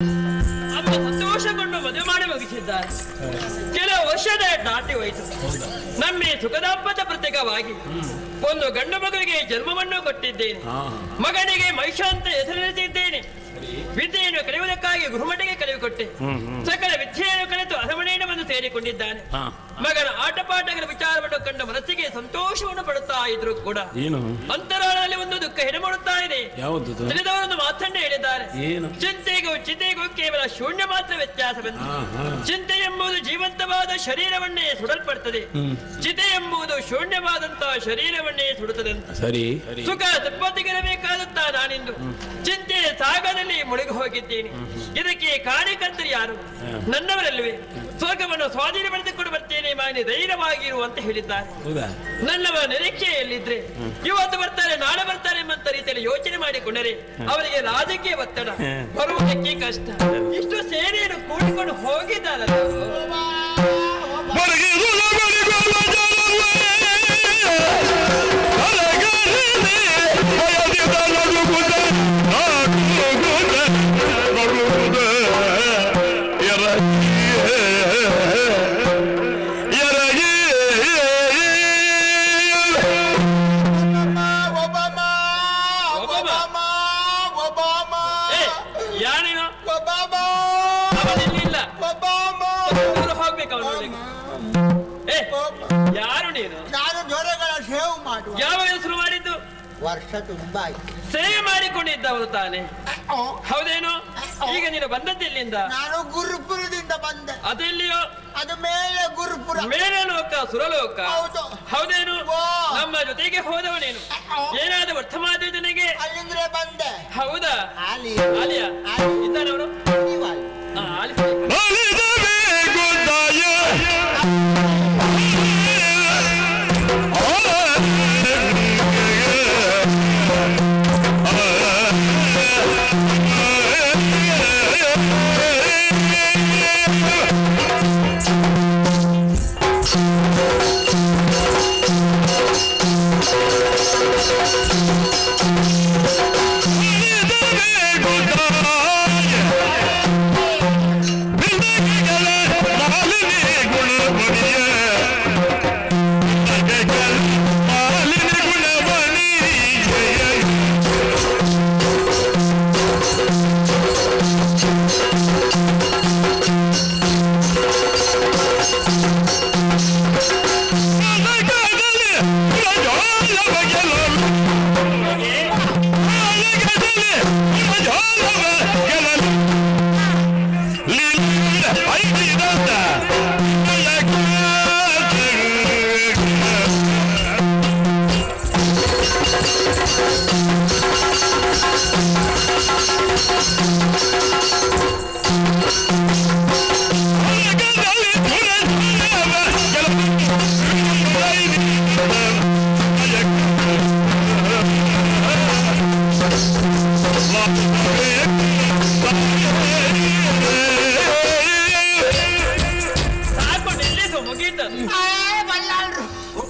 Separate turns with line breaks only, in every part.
ಅಮ್ಮ ಸಂತೋಷಗೊಂಡು ಮದುವೆ ಮಾಡಿ ಮುಗಿಸಿದ್ದಾರೆ ಕೆಲವು ವರ್ಷದ ದಾಟಿ ಹೋಯಿತು ನಮ್ಮ ಈ ಸುಖದಾಂಪತ ಪ್ರತ್ಯೇಕವಾಗಿ ಒಂದು ಗಂಡು ಮಗುವಿಗೆ ಜನ್ಮವನ್ನು ಕೊಟ್ಟಿದ್ದೇನೆ ಮಗನಿಗೆ ಮಹಿಷ ಅಂತ ಹೆಸರಿಸಿದ್ದೇನೆ ವಿದ್ಯೆಯನ್ನು ಕಲಿಯುವುದಕ್ಕಾಗಿ ಗುರುಮಠಿಗೆ ಕಲಿಯುಕೊಟ್ಟೆ ಸಕಲ ವಿದ್ಯೆಯನ್ನು ಕಲಿತು ಅರಮನೆಯನ್ನು ಬಂದು ಸೇರಿಕೊಂಡಿದ್ದಾನೆ
ಹಾ.
ಮಗನ ಆಟಪಾಠಗಳ ವಿಚಾರವನ್ನು ಕಂಡು ಮನಸ್ಸಿಗೆ ಸಂತೋಷವನ್ನು ಪಡುತ್ತಾ ಇದ್ರು ಕೂಡ
ಏನು
ಅಂತರಾಳದಲ್ಲಿ ಒಂದು ದುಃಖ ಹಿಡಿಮಾಡುತ್ತಾ ಇದೆ
ಯಾವುದು
ತಿಳಿದವರೊಂದು ಮಾತನ್ನೇ ಹೇಳಿದ್ದಾರೆ
ಏನು
ಚಿಂತೆಗೂ ಚಿತೆಗೂ ಕೇವಲ ಶೂನ್ಯ ಮಾತ್ರ ವ್ಯತ್ಯಾಸವೆಂದು
ಹಾ, ಹಾ.
ಚಿಂತೆ ಎಂಬುದು ಜೀವಂತವಾದ ಶರೀರವನ್ನೇ ಸುಡಲ್ಪಡ್ತದೆ
ಹ್ಮ್.
ಚಿತೆ ಎಂಬುದು ಶೂನ್ಯವಾದಂತಹ ಶರೀರವನ್ನೇ ಸುಡುತ್ತದೆ ಅಂತ
ಸರಿ
ಸುಖ ತಪ್ಪತ್ತಿಗಿರಬೇಕಾದಂತ ನಾನಿಂದು ಚಿಂತೆ ಸಾಗದಲ್ಲಿ ಮುಳುಗಿ ಹೋಗಿದ್ದೇನೆ ಇದಕ್ಕೆ ಕಾರ್ಯಕರ್ತರು ಯಾರು ನನ್ನವರಲ್ವೇ ಸ್ವರ್ಗವನ್ನು ಸ್ವಾಧೀನ ಪಡೆದುಕೊಂಡು ಬರ್ತೇನೆ ಮಾನಿ ಧೈರ್ಯವಾಗಿರು ಅಂತ ಹೇಳಿದ್ದಾರೆ
ಹೌದಾ
ನನ್ನವ ನಿರೀಕ್ಷೆಯಲ್ಲಿದ್ರೆ ಇವತ್ತು ಬರ್ತಾರೆ ನಾಳೆ ಬರ್ತಾರೆ ಎಂಬಂತ ರೀತಿಯಲ್ಲಿ ಯೋಚನೆ ಮಾಡಿಕೊಂಡರೆ ಅವರಿಗೆ ರಾಜಕೀಯ ಒತ್ತಡ
ಹ್ಮ್.
ಬರುವುದಕ್ಕೆ ಕಷ್ಟ ಇಷ್ಟು ಸೇನೆಯನ್ನು ಕೂಡಿಕೊಂಡು ಹೋಗಿದ್ದಾರಲ್ಲ ಅವರು.
ಒಬಾಮ ಒಬಾಮ ಒಬಾಮ
ಏ ಯಾನೇನು
ಒಬಾಮ
ಅವನಿಲ್ಲ
ಒಬಾಮ
ದೂರ ಹೋಗ್ಬೇಕು ಅವನು ನೋಡ್ಲಿಕ್ಕೆ. ಏ ಯಾರು ನೀನು
ನಾನು ದೊರೆಗಳ ಸೇವ್ ಮಾಡುವ
ಯಾವಾಗ ಶುರು ಮಾಡಿದ್ದು
ವರ್ಷ ತುಂಬಾ ಆಯ್ತು
ಸೇವೆ ಮಾಡಿಕೊಂಡಿದ್ದವನು ತಾನೆ
ಓ,
ಹೌದೇನು ಈಗ ನೀನು ಬಂದದ್ದೆಲ್ಲಿಂದ
ನಾನು ಗುರುಪುರದಿಂದ ಬಂದೆ
ಅದೆಲ್ಲಿಯೋ
ಅದು ಮೇಲೆ ಗುರುಪುರ
ಮೇಲೆ ಲೋಕ ಸುರಲೋಕ
ಹೌದು
ಹೌದೇನು
ಓ.
ನಮ್ಮ ಜೊತೆಗೆ ಹೋದವನೇನು ಏನಾದ್ರು ವರ್ತಮಾನ ನನಗೆ
ಅಲ್ಲಿಂದ್ರೆ ಬಂದೆ
ಹೌದಾ
ಅಲ್ಲಿ
ಆಲಿಯಾ
ಆಲಿ.
ಇದ್ದಾನವರು
ನೀವಲ್ಲಿ.
ಆಲಿ ಸಾಕು ನಿಲ್ಲಿಸು ಮುಗೀತದು
ಆ, ಬಲ್ಲಾಳ್ರು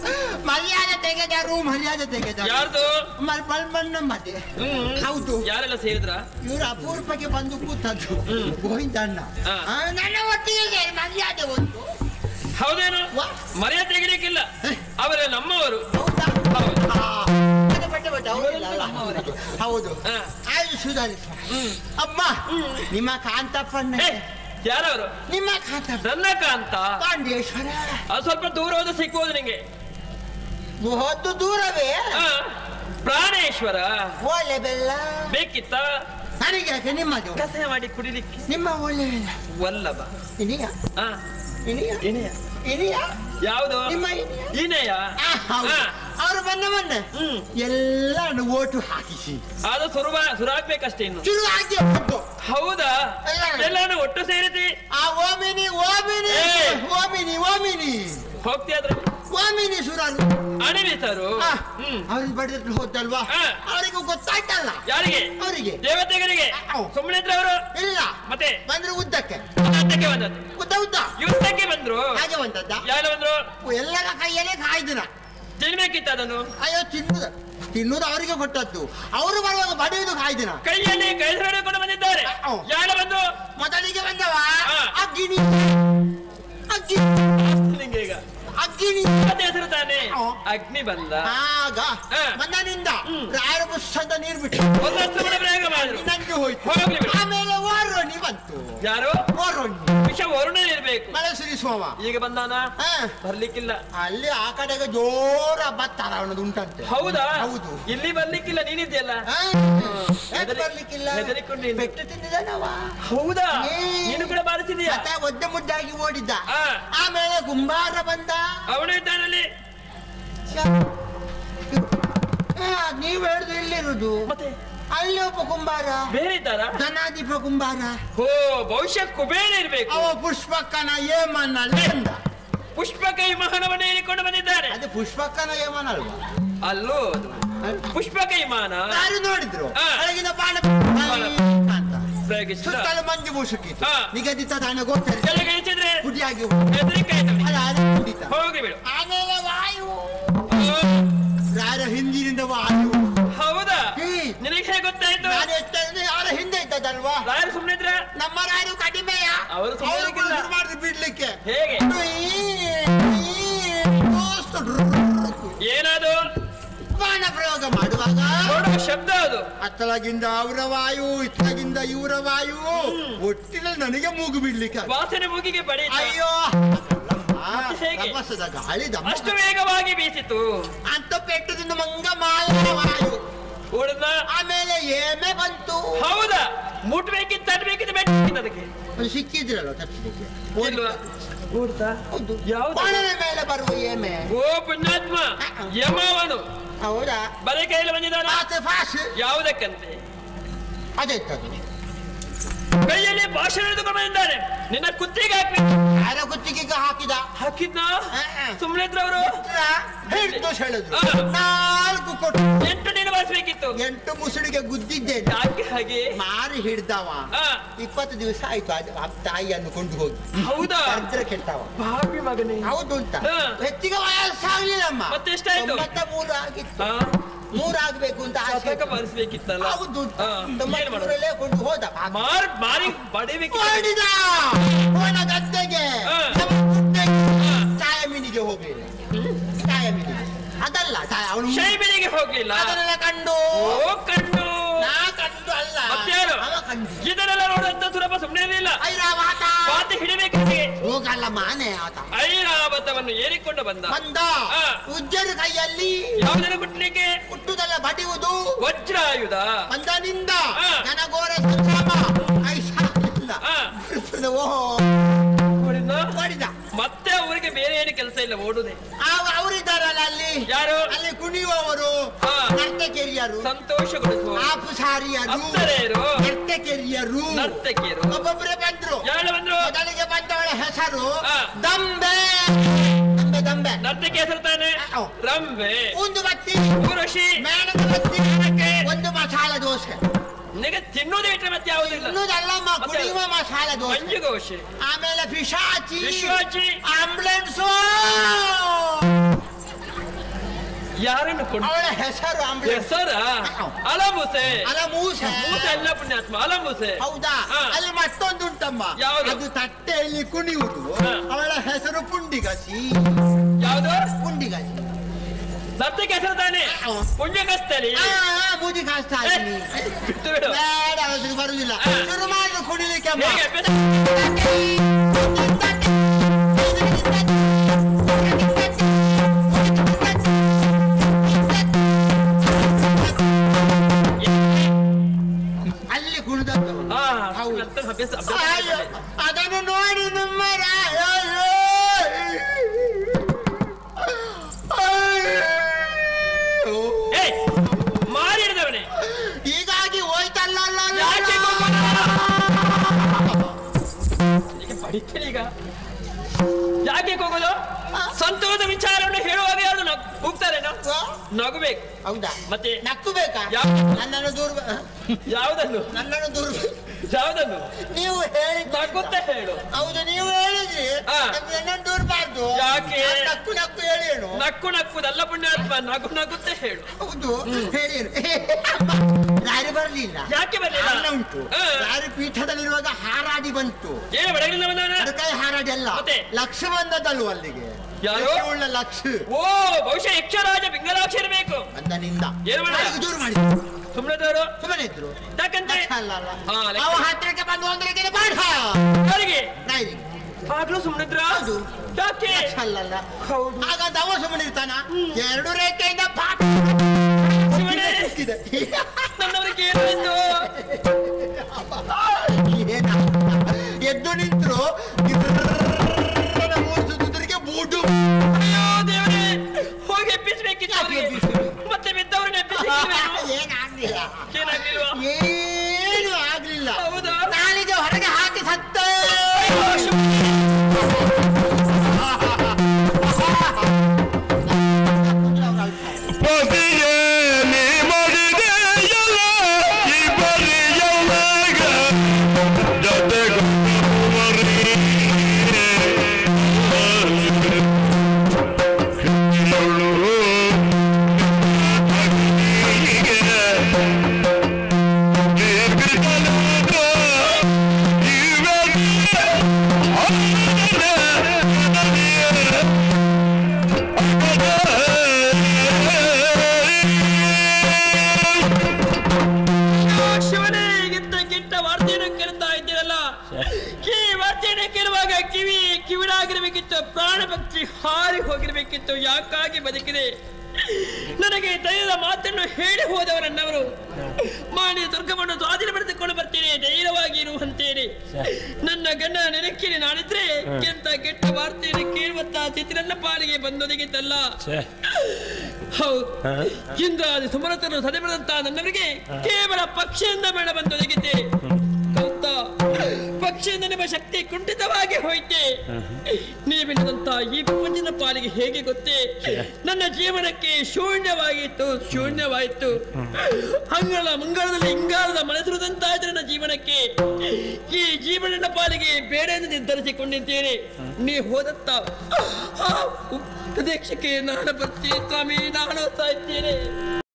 ಮರ್ಯಾದೆ ತೆಗೆದರು ಮರ್ಯಾದೆ ತೆಗೆದರು
ಯಾರ್ದು
ಮಲ್ ಬಲ್ಬಣ್ಣ ಮತ್ತೆ
ಹ್ಮ್.
ಹೌದು
ಯಾರೆಲ್ಲ ಸೇರಿದ್ರ
ಇವರು ಅಪೂರ್ವಕ್ಕೆ ಬಂದು ಕೂತದ್ದು ಗೋವಿಂದಣ್ಣ
ಹಾ.
ಆ, ನನ್ನ ಒಟ್ಟಿಗೆ ಸೇರಿ ಮರ್ಯಾದೆ ಒಂದು
ಹೌದೇನು
ವಾ.
ಮರ್ಯಾದೆ ತೆಗಿಲಿಕ್ಕಿಲ್ಲ
ಹೇ.
ಅವರ ನಮ್ಮವರು
ಹೌದಾ
ಹೌದು
ಆ, ಅದು ಬಟ್ಟೆ ಬಟ್ಟೆ ಅವರಿಲ್ಲ ಅಲ್ಲ? ಹೌದು
ಹಾ.
ಆಯ್ತು ಸುಧಾರಿಸ ಅಮ್ಮ ನಿಮ್ಮ ಕಾಂತಪ್ಪಣ್ಣ
ಏ, ಯಾರವರು
ನಿಮ್ಮ ಕಾಂತಪ್ಪ
ನನ್ನ ಕಾಂತ
ಪಾಂಡೇಶ್ವರ
ಅದು ಸ್ವಲ್ಪ ದೂರ ಹೋದ ಸಿಕ್ಕೋದು ನಿಂಗೆ
ಹೊತ್ತು ದೂರವೇ
ಆ, ಪ್ರಾಣೇಶ್ವರ
ಒಳ್ಳೆ ಬೆಲ್ಲ
ಬೇಕಿತ್ತ
ನನಗೆ ಯಾಕೆ ನಿಮ್ಮದು
ಕಸ ಮಾಡಿ ಕುಡಿಲಿಕ್ಕೆ
ನಿಮ್ಮ ಒಳ್ಳೆ ಬೆಲ್ಲ
ವಲ್ಲಭ
ಇನಿಯ
ಆ,
ಇನಿಯ
ಇನೆಯ
ಇನಿಯ
ಯಾವುದು
ನಿಮ್ಮ ಇನಿಯ
ಇನೆಯ
ಆ, ಹೌದು.
ಆ,
ಅವರು ಬಂದ ಮೊನ್ನೆ
ಹ್ಮ್
ಎಲ್ಲ ಓಟು ಹಾಕಿಸಿ
ಅದು ಸುರುವ ಸುರಾಗ್ಬೇಕಷ್ಟೇ ಇನ್ನು
ಶುರು ಆಗಿ ಬಂತು
ಹೌದಾ
ಎಲ್ಲ.
ಎಲ್ಲಾನು ಒಟ್ಟು ಸೇರಿಸಿ
ಆ ಓಮಿನಿ ಓಮಿನಿ
ಏ.
ಓಮಿನಿ ಓಮಿನಿ
ಹೋಗ್ತಿಯಾದ್ರೆ
ಓಮಿನಿ ಸುರನು
ಅಣಿವಿಸರು ಹ್ಮ್
ಅವ್ರಿಗೆ ಬಡಿದ್ರು ಹೋದಲ್ವಾ
ಹಾ.
ಅವರಿಗೂ ಗೊತ್ತಾಯ್ತಲ್ಲ
ಯಾರಿಗೆ
ಅವರಿಗೆ
ದೇವತೆಗಳಿಗೆ
ಔ.
ಸುಮ್ಮನೆ ಇದ್ರೆ ಅವರು
ಇಲ್ಲ
ಮತ್ತೆ
ಬಂದ್ರು ಉದ್ದಕ್ಕೆ
ಯುದ್ಧಕ್ಕೆ ಬಂದದ್ದು
ಉದ್ದ ಉದ್ದ
ಯುದ್ಧಕ್ಕೆ ಬಂದ್ರು
ಹಾಗೆ ಬಂದದ್ದ
ಯಾರು ಬಂದ್ರು
ಎಲ್ಲರ ಕೈಯಲ್ಲೇ ಕಾಯ್ದಿನ
ತಿನ್ಬೇಕಿತ್ತ ಅದನ್ನು
ಅಯ್ಯೋ ತಿನ್ನುದ ತಿನ್ನುವುದು ಅವರಿಗೆ ಕೊಟ್ಟದ್ದು ಅವರು ಬರುವಾಗ ಬಡಿಯುವುದು ಕಾಯ್ದಿನ
ಕೈಯಲ್ಲಿ ಕೈ ಹಿಡಿದುಕೊಂಡು ಬಂದಿದ್ದಾರೆ
ಅ.
ಯಾರು ಬಂದು
ಮೊದಲಿಗೆ ಬಂದವ
ಆ.
ಅಗ್ಗಿನಿ ಅಗ್ಗಿ
ನಿಂಗೆ ಈಗ
ಅಗ್ಗಿನಿ
ಮತ್ತೆ ಹೆಸರು ತಾನೆ
ಅ.
ಅಗ್ನಿ ಬಂದ
ಆಗ
ಆ.
ಮನ್ನನಿಂದ ರಾಯರ ಪುಸ್ತಕದ ನೀರು ಬಿಟ್ಟು
ಒಂದು ಅಸ್ತ್ರವನ್ನು ಪ್ರಯೋಗ ಮಾಡಿದ್ರು
ನಂಗೆ ಹೋಯ್ತು
ಹೋಗ್ಲಿ ಬಿಡು.
ಆಮೇಲೆ ವಾರೋಣಿ ಬಂತು
ಯಾರು
ವಾರೋಣಿ
ವಿಷ ವರುಣನೇ ಇರ್ಬೇಕು
ಮಳೆ ಸುರಿಸುವವ
ಈಗ ಬಂದಾನ
ಆ,
ಬರ್ಲಿಕ್ಕಿಲ್ಲ
ಅಲ್ಲಿ ಆ ಕಡೆಗೆ ಜೋರ ಬತ್ತಾರ ಅವನದು ಉಂಟಂತೆ
ಹೌದಾ
ಹೌದು.
ಇಲ್ಲಿ ಬರ್ಲಿಕ್ಕಿಲ್ಲ ನೀನಿದ್ಯಲ್ಲ
ಆ, ಯಾಕೆ
ಹೆದರಿ-
ಬರ್ಲಿಕ್ಕಿಲ್ಲ
ಹೆದರಿಕೊಂಡು ನೀನು.
ಪೆಟ್ಟು ತಿಂದಿದ್ದಾನವ
ಹೌದಾ
ಏ.
ನೀನು ಕೂಡ ಬಾರಿಸಿದೀಯಾ
ಮತ್ತೆ ಒದ್ದೆ ಮುದ್ದಾಗಿ ಓಡಿದ್ದ
ಆ.
ಆಮೇಲೆ ಕುಂಬಾರ ಬಂದ
ಅವನು ಇದ್ದಾನಲ್ಲಿ
ಆ, ನೀವ್ ಹೇಳ್ದು ಇಲ್ಲಿರುದು
ಮತ್ತೆ
ಅಲ್ಲಿ ಒಬ್ಬ ಕುಂಬಾರ
ಬೇರೆ ಇದ್ದಾರಾ
ಧನಾಧಿಪ ಕುಂಬಾರ
ಓ ಬಹುಶಃ ಕುಬೇರ ಇರ್ಬೇಕು
ಅವ ಪುಷ್ಪಕ್ಕನ ಏಮನ್ನ ಲೆಂದ
ಪುಷ್ಪ ಕೈ ಮಹನವನ್ನು ಹೇಳಿಕೊಂಡು ಬಂದಿದ್ದಾನೆ
ಅದು ಪುಷ್ಪಕ್ಕನ ಏಮನ ಅಲ್ವಾ
ಅಲ್ಲೋ ಅದು. ಪುಷ್ಪ ಕೈಮಾನ
ಯಾರು ನೋಡಿದ್ರು
ಆ.
ಒಳಗಿನ ಬಾಣ ಅಂತ
ಪ್ರಯೋಗಿಸಿದ
ಸುತ್ತಲೂ ಮಂಜು ಮುಸುಕಿತು
ಆ.
ನಿಗದಿತ ತಾಣ ಗೋಚರ
ಕೆಳಗೆ ಹೆಚ್ಚಿದ್ರೆ
ಕುಡಿಯಾಗಿ
ಹೆದರಿಕೆ ಆಯ್ತು ಅವನಿಗೆ.
ಅಲ್ಲ ಅದು ಕುಡಿತ
ಹೋಗಿ ಬಿಡು
ಆಮೇಲೆ ವಾಯು
ಓ,
ಯಾರ ಹಿಂದಿನಿಂದ ವಾಯು
ಹೌದಾ
ಹ್ಮ್.
ನಿನಗೆ ಹೇಗೆ ಗೊತ್ತಾಯ್ತು
ನಾನು ಎಷ್ಟಂದ್ರೆ ಯಾರ ಹಿಂದೆ ಇದ್ದದಲ್ವಾ
ರಾಯರು ಸುಮ್ಮನೆ ಇದ್ರ
ನಮ್ಮ ರಾಯರು ಕಡಿಮೆಯ
ಅವರು ಸುಮ್ಮನೆ
ಅವರು
ಇರ್ಲಿಕ್ಕಿಲ್ಲ.
ಶುರು ಮಾಡಿದ್ರು ಬಿಡ್ಲಿಕ್ಕೆ
ಹೇಗೆ ಏನದು
ಬಾಣ ಪ್ರಯೋಗ ಮಾಡುವಾಗ
ನೋಡುವ ಶಬ್ದ ಅದು
ಅತ್ತಲಗಿಂದ ಅವರ ವಾಯು ಇತ್ತಲಗಿಂದ ಇವರ ವಾಯು ಒಟ್ಟಿನಲ್ಲಿ ನನಗೆ ಮೂಗು ಬಿಡ್ಲಿಕ್ಕೆ ಆಗ-
ವಾಸನೆ ಮೂಗಿಗೆ ಬಡೀತ
ಅಯ್ಯೋ
ಮತ್ತೆ ಹೇಗೆ?
ರಭಸದ ಗಾಳಿ ದಮ್ಮ.
ಅಷ್ಟು ವೇಗವಾಗಿ ಬೀಸಿತು
ಅಂತ ಪೆಟ್ಟದಿಂದ ಮಂಗ ಮಾಯ ವಾಯು
ಉಳಿದ
ಆಮೇಲೆ ಏಮೆ ಬಂತು
ಹೌದಾ ಮುಟ್ಬೇಕಿತ್ತು ತಡ್ಬೇಕಿತ್ತು ಬೆಟ್ಟಿತ್ತು ಅದಕ್ಕೆ
ಅದು ಸಿಕ್ಕಿದ್ರಲ್ಲ ತಪ್ಪಿಲಿಕ್ಕೆ
ಇಲ್ವಾ ಓಡ್ತಾ
ಹೌದು
ಯಾವ್ದು
ಬಾಣದ ಮೇಲೆ ಬರುವ ಏಮೆ
ಓ ಪುಣ್ಯಾತ್ಮ ಯಮವನು
ಹೌದಾ
ಬಲೆ ಕೈಯಲ್ಲಿ ಬಂದಿದ್ದಾನ
ಪಾಸ್ ಫಾಸ್
ಯಾವುದಕ್ಕಂತೆ
ಅದಿರ್ತದೆ
ಕೈಯಲ್ಲಿ ಭಾಷಣ ಹಿಡಿದುಕೊಂಡು ಬಂದಿದ್ದಾನೆ ನಿನ್ನ ಕುತ್ತಿಗೆ ಹಾಕ್ಬೇಕು
ಯಾರ ಕುತ್ತಿಗೆಗೆ ಹಾಕಿದ
ಹಾಕಿದ್ನ
ಆ, ಆ.
ಸುಮ್ಮನೆ ಇದ್ರ ಅವರು
ಹಿಡಿದು ಸೆಳೆದ್ರು
ಆ.
ನಾಲ್ಕು ಕೊಟ್ಟು
ಎಂಟು ನೀನು ಬಳಸಬೇಕಿತ್ತು
ಎಂಟು ಮುಸುಡಿಗೆ ಗುದ್ದಿದ್ದೇನೆ
ಯಾಕೆ ಹಾಗೆ
ಮಾರಿ ಹಿಡ್ದವ
ಆ,
ಇಪ್ಪತ್ತು ದಿವಸ ಆಯ್ತು ಅದು ಆ ತಾಯಿಯನ್ನು ಕೊಂಡು ಹೋಗಿ
ಹೌದಾ
ಕರ್ದ್ರೆ ಕೆಟ್ಟವ
ಪಾಪಿ ಮಗನೇ
ಹೌದು ಅಂತ
ಹಾ.
ಹೆಚ್ಚಿಗೆ ವಯಸ್ಸಾಗ್ಲಿಲ್ಲಮ್ಮ
ಮತ್ತೆ ಎಷ್ಟಾಯ್ತು?
ತೊಂಬತ್ತ ಮೂರು ಆಗಿತ್ತು
ಹಾ
ಮೂರಾಗ್ಬೇಕು ಅಂತ ಆಸೆ
ಶತಕ
ಇತ್ತು.
ಬಾರಿಸ್ಬೇಕಿತ್ತಲ್ಲ
ಹೌದು ಅಂತ.
ಹಾ, ಏನ್ ಮಾಡೋದು?
ತೊಂಬತ್ತೂರಲ್ಲೇ ಕೊಂಡು ಹೋದ
ಮಾರ್ ಮಾರಿ ಬಡಿಬೇಕಿತ್ತು
ಓಡಿದ ಹೋದ ಗದ್ದೆಗೆ
ಹಾ.
ನಮ್ಮ ಗುಡ್ಡೆಗೆ
ಹಾ.
ಛಾಯ ಮೀನಿಗೆ ಹೋಗ್ಲಿಲ್ಲ ಛಾಯ ಮೀನಿಗೆ ಅದಲ್ಲ ಛಾಯ ಅವನು
ಶೈ ಬೆಳಿಗ್ಗೆ ಹೋಗ್ಲಿಲ್ಲ
ಅದನ್ನೆಲ್ಲ ಕಂಡು
ಓ ಕಣ್ಣು
ನಾ ಕಂಡು ಅಲ್ಲ
ಮತ್ಯಾರು
ಅವ ಕಂಡು
ಇದನ್ನೆಲ್ಲ ನೋಡುವಂತ ಸುಲಭ ಸುಮ್ಮನೆ ಇರಲಿಲ್ಲ
ಐರಾವತ
ಮಾತು ಹಿಡಿಬೇಕು ನಿನಗೆ
ಹೋಗಲ್ಲ ಮಾನೆ ಆತ
ಐರಾವತವನ್ನು ಏರಿಕೊಂಡು ಬಂದ
ಬಂದ
ಹಾ.
ಉಜ್ಜರ ಕೈಯಲ್ಲಿ
ಯಾವುದನ್ನು ಕುಟ್ಲಿಕ್ಕೆ
ಹುಟ್ಟುದಲ್ಲ ಬಡಿಯುವುದು
ವಜ್ರಾಯುಧ
ಬಂದನಿಂದ
ಹಾ.
ಜನಗೋರ ಸಂಗ್ರಾಮ ಐಷಾದಿಂದ
ಹಾ.
ಓಹೋ
ನೋಡಿದ್ನಾ?
ಮಾಡಿದ
ಮತ್ತೆ ಅವರಿಗೆ ಬೇರೆ ಏನು ಕೆಲಸ ಇಲ್ಲ ಓಡುದೇ
ಆಗ ಅವರಿದ್ದಾರಲ್ಲ ಅಲ್ಲಿ
ಯಾರು
ಅಲ್ಲಿ ಕುಣಿಯುವವರು
ಹಾ.
ನರ್ತಕಿಯರು
ಸಂತೋಷಗೊಳಿಸುವ
ಆಪುಸಾರಿಯರು
ಅಪ್ಸರೆಯರು
ನರ್ತಕಿಯರು
ನರ್ತಕಿಯರು
ಒಬ್ಬೊಬ್ಬರೇ ಬಂದ್ರು
ಯಾರು ಬಂದ್ರು
ಮೊದಲಿಗೆ ಬಂದವಳ ಹೆಸರು
ಹಾ.
ದಂಬೆ ದಂಬೆ ದಂಬೆ
ನರ್ತಕಿ ಹೆಸರು ತಾನೆ
ಹಾ.
ರಂಬೆ
ಒಂದು ಬತ್ತಿ
ಊರಶಿ
ಮೇಣದ ಬತ್ತಿ ಒಂದು ಮಸಾಲ ದೋಸೆ
ನಿನಗೆ ತಿನ್ನುವುದೇ ಇಟ್ಟರೆ ಮತ್ತೆ ಯಾವುದಿಲ್ಲ
ಇನ್ನುದಲ್ಲಮ್ಮ
ಮತ್ತೆ?
ಕುಡಿಯುವ ಮಸಾಲ ದೋಸೆ
ಮಂಜುಗೋಶಿ
ಆಮೇಲೆ ಪಿಶಾಚಿ
ವಿಶ್ವಾಚಿ
ಆಂಬುಲೆನ್ಸು
ಯಾರನ್ನು ಕೊಂಡು
ಅವಳ ಹೆಸರು ಆಂಬುಲೆನ್ಸ್
ಹೆಸರ ಅಲಮುಸೆ
ಅಲ ಮೂಸೆ
ಮೂಸೆ ಅಲ್ಲ ಪುಣ್ಯಾತ್ಮ ಅಲಮುಸೆ
ಹೌದಾ
ಹಾ.
ಅಲ್ಲಿ ಮತ್ತೊಂದು ಉಂಟಮ್ಮ
ಯಾವುದು?
ಅದು ತಟ್ಟೆಯಲ್ಲಿ ಕುಣಿಯುವುದು
ಹಾ.
ಅವಳ ಹೆಸರು ಪುಂಡಿಗಸಿ
ಯಾವುದು
ಪುಂಡಿಗಸಿ
ನರ್ತಕಿ ಹೆಸರು ತಾನೆ
ಹಾ.
ಪುಣ್ಯಕಸ್ತಲಿ
ಆ, ಆ, ಮೂಜಿ ಕಾಸ್ತಾ
ಏ,
ಇದ್ದೀನಿ.
ಬಿಟ್ಟು ಬಿಡು
ಬೇಡ ಅದಕ್ಕೆ ಬರುದಿಲ್ಲ
ಹಾ.
ಶುರು ಮಾಡಿದ್ರು ಕುಣಿಲಿಕ್ಕೆ ಅಮ್ಮ.
ಹೇಗೆ ಅಭ್ಯಾಸ?
ಅಲ್ಲಿ ಕುಣಿದದ್ದು
ಆ,
ಹೌದು.
ನರ್ತನ ಅಭ್ಯಾಸ ಅಭ್ಯಾಸ
ಅಯ್ಯೋ,
ಮಾಡಿಕೊಳ್ಳಿ.
ಅದನ್ನು ನೋಡಿ ನಮ್ಮ ರಾಯ
ಏ ಮಾರಿ ಹಿಡಿದವನೇ
ಹೀಗಾಗಿ ಹೋಯ್ತಲ್ಲ
ಯಾಕೆ ಈಗ ಬಡಿತೇನೆ ಈಗ ಯಾಕೆ ಹೋಗೋದು ಸಂತೋಷ ವಿಚಾರವನ್ನು ಹೇಳುವಾಗ ಯಾರು ನಗ್ ಹೋಗ್ತಾರೇನೋ ನಗಬೇಕು
ಹೌದಾ
ಮತ್ತೆ
ನಕ್ಕು ಬೇಕಾ
ಯಾವ-
ನನ್ನನ್ನು ದೂರ
ಯಾವುದನ್ನು
ನನ್ನನ್ನು ದೂರ
ಯಾವುದನ್ನು
ನೀವು ಹೇಳಿ
ನಗುತ್ತಾ ಹೇಳು
ಹೌದು ನೀವು ಹೇಳಿದ್ರಿ
ಹಾ.
ನನ್ನನ್ನು ದೂರ ಹೌದು
ಯಾಕೆ?
ನಾನ್ ನಕ್ಕು ನಕ್ಕು ಹೇಳಿ ಏನು
ನಕ್ಕು ನಕ್ಕುದಲ್ಲ ಪುಣ್ಯಾತ್ಮ ನಗು ನಗುತ್ತೆ ಹೇಳು
ಹೌದು ಹೇಳಿ ಏನು ಯಾರು ಬರ್ಲಿಲ್ಲ
ಯಾಕೆ ಬರ್ಲಿಲ್ಲ?
ಕಾರಣ ಉಂಟು
ಹಾ.
ಯಾರು ಪೀಠದಲ್ಲಿರುವಾಗ ಹಾರಾಡಿ ಬಂತು
ಏನು ಬೆಳಗಿನ ಬಂದವನ
ಅದಕ್ಕೆ ಹಾರಾಡಿ ಅಲ್ಲ
ಮತ್ತೆ?
ಲಕ್ಷ ಬಂದದಲ್ವ ಅಲ್ಲಿಗೆ
ಯಾರು?
ಲಕ್ಷ ಉಳ್ಳ ಲಕ್ಷ
ಓ ಬಹುಶಃ ಯಕ್ಷರಾಜ ಪಿಂಗಲಾಕ್ಷ ಇರಬೇಕು
ಬಂದನಿಂದ
ಏನು ಮಾಡಿದ?
ಹಾಗೆ ದೂರ ಮಾಡಿದ್ರು
ಸುಮ್ಮನೆದವರು
ಸುಮ್ಮನೆ ಇದ್ರು
ಯಾಕಂತೆ
ಲಕ್ಷ ಅಲ್ಲ ಅಲ್ಲ
ಹಾ, ಲಕ್ಷ.
ಅವ ಹತ್ತಿರಕ್ಕೆ ಬಂದು ಒಂದರಿಗೆ ಪಾಠ
ಯಾರಿಗೆ
ರಾಯರಿಗೆ
ಆಗ್ಲೂ ಸುಮ್ಮನಿದ್ರ
ಹೌದು.
ಯಾಕೆ
ಲಕ್ಷ ಅಲ್ಲಲ್ಲ
ಹೌದು
ಹಾಗಾದ ಅವ ಸುಮ್ಮನೆ ಇರ್ತಾನ ಎರಡು ರೇಖೆಯಿಂದ ಪಾಠ
ಶಿವನೇ
ಸಿಕ್ಕಿದೆ.
ನನ್ನವರಿಗೆ ಏನು
ಏನ? ಎದ್ದು ನಿಂತ್ರು ಮೂರು ಸುತ್ತುದ್ರಿಗೆ ಬೂಟು
ಅಯ್ಯೋ ದೇವರೇ ಹೋಗಿ ಎಬ್ಬಿಸ್ಬೇಕಿತ್ತು
ಯಾಕೆ
ಅವ್ರಿಗೆ.
ಎಬ್ಬಿಸುದು?
ಮತ್ತೆ ಬಿದ್ದವ್ರನ್ನ ಎಬ್ಬಿಸಿಲ್ವೇನು?
ಏನಾಗ್ಲಿಲ್ಲ
ಏನಾಗ್ಲಿಲ್ವಾ
ಏನು ಆಗ್ಲಿಲ್ಲ
ಹೌದಾ
ನಾಲಿಗೆ ಹೊರಗೆ ಹಾಕಿ ಸತ್ತ
ಅಯ್ಯೋ, ಶಿವ-
ಪತಿಯೇ ನೀ ಮಾಡಿದೆಯಲ್ಲ ಈ ಬರಿಯವಾಗ ಜೊತೆಗೊಬ್ಬರಿ ಇವಳು ಅಗ್ನಿಗೆ ದೀರ್ಘತನದ ಇವೆಲ್ಲ
ಅಯ್ಯೋ, ಶಿವನೇ ಇಂಥ ಕೆಟ್ಟ ವಾರ್ತೆಯನ್ನು ಕೇಳ್ತಾ ಇದ್ದೀರಲ್ಲ ಈ ವಾರ್ತೆಯನ್ನು ಕೇಳುವಾಗ ಕಿವಿ ಕಿವಿಡಾಗಿರ್ಬೇಕಿತ್ತು ಪ್ರಾಣ ಪಕ್ಷಿ ಹಾರಿ ಹೋಗಿರ್ಬೇಕಿತ್ತು ಯಾಕಾಗಿ ಬದುಕಿದೆ ನನಗೆ ಧೈರ್ಯದ ಮಾತನ್ನು ಹೇಳಿ ಹೋದವರನ್ನವರು ಮಾಡಿ ದುರ್ಗವನ್ನು ಸ್ವಾಧೀನ ಪಡೆದುಕೊಂಡು ಬರ್ತೀನಿ ಧೈರ್ಯವಾಗಿ ಇರುವಂತೇನೆ ನನ್ನ ಗಂಡ ನೆನಕಿನಿ ನಾನಿದ್ರೆ ಎಂತ ಕೆಟ್ಟ ವಾರ್ತೆಯನ್ನು ಕೇಳುವಂತ ಸ್ಥಿತಿ ನನ್ನ ಪಾಲಿಗೆ ಬಂದೊದಗಿದ್ದಲ್ಲ ಹೌದು ಇಂದ್ರಾದಿ ಸುಮರತನು ಸದೆ ಬೆಳೆದಂತ ನನ್ನವರಿಗೆ ಕೇವಲ ಪಕ್ಷಿಯಿಂದ ಬೇಡ ಬಂದೊದಗಿದ್ದೆ ಗೊತ್ತಾ ಪಕ್ಷಿಯಿಂದ ನಿಮ್ಮ ಶಕ್ತಿ ಕುಂಠಿತವಾಗಿ ಹೋಯ್ತೆ ನೀವಿಲ್ಲದಂತ ಈ ಪ್ರಪಂಚದ ಪಾಲಿಗೆ ಹೇಗೆ ಗೊತ್ತೇ ನನ್ನ ಜೀವನಕ್ಕೆ ಶೂನ್ಯವಾಗಿತ್ತು ಶೂನ್ಯವಾಯಿತು ಅಂಗಳ ಮಂಗಳದಲ್ಲಿ ಇಂಗಾಲದ ಮನಸ್ಸುದಂತಾಯ್ತು ನನ್ನ ಜೀವನಕ್ಕೆ ಈ ಜೀವನದ ಪಾಲಿಗೆ ಬೇಡ ಎಂದು ನಿರ್ಧರಿಸಿಕೊಂಡಿದ್ದೇನೆ ನೀ ಹೋದತ್ತ ಆ ಪ್ರದೇಶಕ್ಕೆ ನಾನು ಬರ್ತೀನಿ ಸ್ವಾಮಿ ನಾನು ಹೋಗ್ತಾ ಇದ್ದೇನೆ